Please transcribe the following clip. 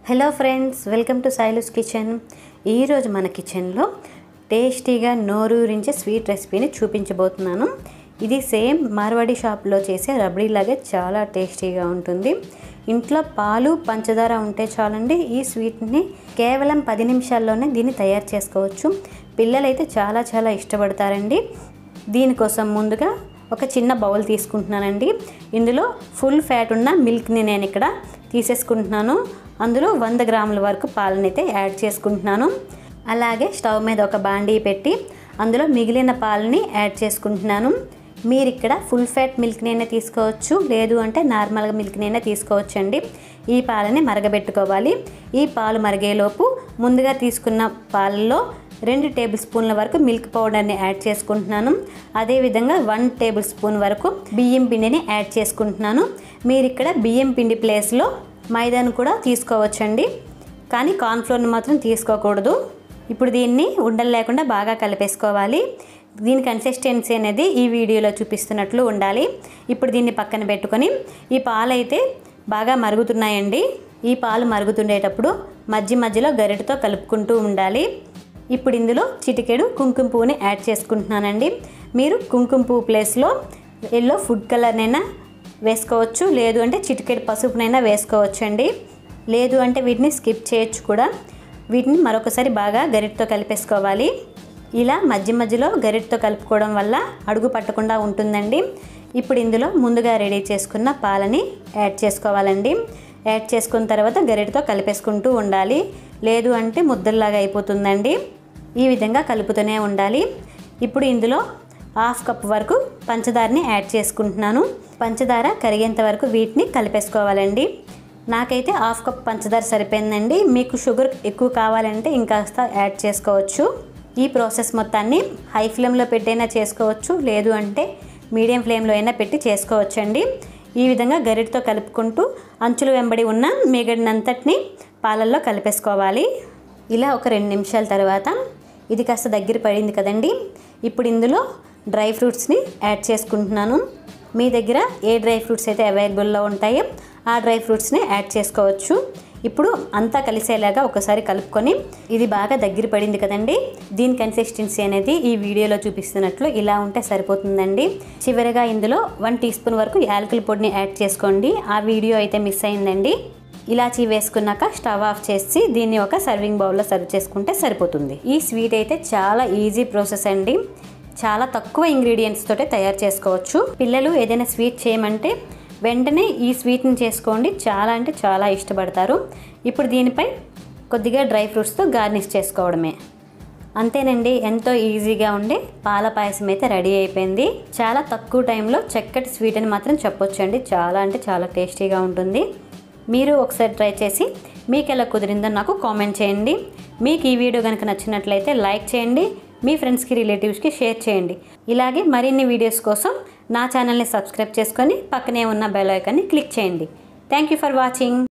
hello friends welcome to Sailu's kitchen ఈరోజు మన కిచెన్లో టేస్టీగా నోరూరించే స్వీట్ రెసిపీని చూపించబోతున్నాను ఇది సేమ్ మార్వాడి షాప్లో చేసే రబడీలాగే చాలా టేస్టీగా ఉంటుంది ఇంట్లో పాలు పంచదార ఉంటే చాలండి ఈ స్వీట్ని కేవలం పది నిమిషాల్లోనే దీన్ని తయారు చేసుకోవచ్చు పిల్లలైతే చాలా చాలా ఇష్టపడతారండి దీనికోసం ముందుగా ఒక చిన్న బౌల్ తీసుకుంటున్నానండి ఇందులో ఫుల్ ఫ్యాట్ ఉన్న మిల్క్ని నేను ఇక్కడ తీసేసుకుంటున్నాను అందులో వంద గ్రాముల వరకు పాలను అయితే యాడ్ చేసుకుంటున్నాను అలాగే స్టవ్ మీద ఒక బాండీ పెట్టి అందులో మిగిలిన పాలని యాడ్ చేసుకుంటున్నాను మీరు ఇక్కడ ఫుల్ ఫ్యాట్ మిల్క్నైనా తీసుకోవచ్చు లేదు అంటే నార్మల్గా మిల్క్నైనా తీసుకోవచ్చు అండి ఈ పాలని మరగబెట్టుకోవాలి ఈ పాలు మరిగేలోపు ముందుగా తీసుకున్న పాలలో రెండు టేబుల్ స్పూన్ల వరకు మిల్క్ పౌడర్ని యాడ్ చేసుకుంటున్నాను అదేవిధంగా వన్ టేబుల్ స్పూన్ వరకు బియ్యం పిండిని యాడ్ చేసుకుంటున్నాను మీరు ఇక్కడ బియ్యం పిండి ప్లేస్లో మైదాను కూడా తీసుకోవచ్చండి కానీ కార్న్ఫ్లోర్ని మాత్రం తీసుకోకూడదు ఇప్పుడు దీన్ని ఉండలు లేకుండా బాగా కలిపేసుకోవాలి దీని కన్సిస్టెన్సీ అనేది ఈ వీడియోలో చూపిస్తున్నట్లు ఉండాలి ఇప్పుడు దీన్ని పక్కన పెట్టుకొని ఈ పాలు అయితే బాగా మరుగుతున్నాయండి ఈ పాలు మరుగుతుండేటప్పుడు మధ్య మధ్యలో గరిటతో కలుపుకుంటూ ఉండాలి ఇప్పుడు ఇందులో చిటికెడు కుంకుమ పువ్వుని యాడ్ చేసుకుంటున్నానండి మీరు కుంకుమ పువ్వు ప్లేస్లో ఎల్లో ఫుడ్ కలర్నైనా వేసుకోవచ్చు లేదు అంటే చిటికెడు పసుపునైనా వేసుకోవచ్చు అండి లేదు అంటే వీటిని స్కిప్ చేయొచ్చు కూడా వీటిని మరొకసారి బాగా గరిటతో కలిపేసుకోవాలి ఇలా మధ్య మధ్యలో గరిటతో కలుపుకోవడం వల్ల అడుగు పట్టకుండా ఉంటుందండి ఇప్పుడు ఇందులో ముందుగా రెడీ చేసుకున్న పాలని యాడ్ చేసుకోవాలండి యాడ్ చేసుకున్న తర్వాత గరిటతో కలిపేసుకుంటూ ఉండాలి లేదు అంటే ముద్దల్లాగా అయిపోతుందండి ఈ విధంగా కలుపుతూనే ఉండాలి ఇప్పుడు ఇందులో హాఫ్ కప్ వరకు పంచదారని యాడ్ చేసుకుంటున్నాను పంచదార కరిగేంత వరకు వీటిని కలిపేసుకోవాలండి నాకైతే హాఫ్ కప్ పంచదార సరిపోయిందండి మీకు షుగర్ ఎక్కువ కావాలంటే ఇంకాస్త యాడ్ చేసుకోవచ్చు ఈ ప్రాసెస్ మొత్తాన్ని హై ఫ్లేమ్లో పెట్టైనా చేసుకోవచ్చు లేదు అంటే మీడియం ఫ్లేమ్లో అయినా పెట్టి చేసుకోవచ్చండి ఈ విధంగా గరిటతో కలుపుకుంటూ అంచులు వెంబడి ఉన్న మిగడినంతటిని పాలల్లో కలిపేసుకోవాలి ఇలా ఒక రెండు నిమిషాల తర్వాత ఇది కాస్త దగ్గర పడింది కదండి ఇప్పుడు ఇందులో డ్రై ఫ్రూట్స్ని యాడ్ చేసుకుంటున్నాను మీ దగ్గర ఏ డ్రై ఫ్రూట్స్ అయితే అవైలబుల్లో ఉంటాయో ఆ డ్రై ఫ్రూట్స్ని యాడ్ చేసుకోవచ్చు ఇప్పుడు అంతా కలిసేలాగా ఒకసారి కలుపుకొని ఇది బాగా దగ్గర పడింది కదండి దీని కన్సిస్టెన్సీ అనేది ఈ వీడియోలో చూపిస్తున్నట్లు ఇలా ఉంటే సరిపోతుందండి చివరిగా ఇందులో వన్ టీ స్పూన్ వరకు యాలకుల పొడిని యాడ్ చేసుకోండి ఆ వీడియో అయితే మిస్ అయిందండి ఇలాచీ వేసుకున్నాక స్టవ్ ఆఫ్ చేసి దీన్ని ఒక సర్వింగ్ బౌల్లో సర్వ్ చేసుకుంటే సరిపోతుంది ఈ స్వీట్ అయితే చాలా ఈజీ ప్రాసెస్ అండి చాలా తక్కువ ఇంగ్రీడియంట్స్ తోటే తయారు చేసుకోవచ్చు పిల్లలు ఏదైనా స్వీట్ చేయమంటే వెంటనే ఈ స్వీట్ని చేసుకోండి చాలా అంటే చాలా ఇష్టపడతారు ఇప్పుడు దీనిపై కొద్దిగా డ్రై ఫ్రూట్స్తో గార్నిష్ చేసుకోవడమే అంతేనండి ఎంతో ఈజీగా ఉండే పాల పాయసం అయితే రెడీ అయిపోయింది చాలా తక్కువ టైంలో చక్కటి స్వీట్ అని మాత్రం చెప్పొచ్చు అండి చాలా అంటే చాలా టేస్టీగా ఉంటుంది మీరు ఒకసారి ట్రై చేసి మీకు ఎలా కుదిరిందో నాకు కామెంట్ చేయండి మీకు ఈ వీడియో కనుక నచ్చినట్లయితే లైక్ చేయండి మీ ఫ్రెండ్స్కి రిలేటివ్స్కి షేర్ చేయండి ఇలాగే మరిన్ని వీడియోస్ కోసం నా ఛానల్ని సబ్స్క్రైబ్ చేసుకొని పక్కనే ఉన్న బెల్ ఐకాన్ని క్లిక్ చేయండి థ్యాంక్ యూ ఫర్ వాచింగ్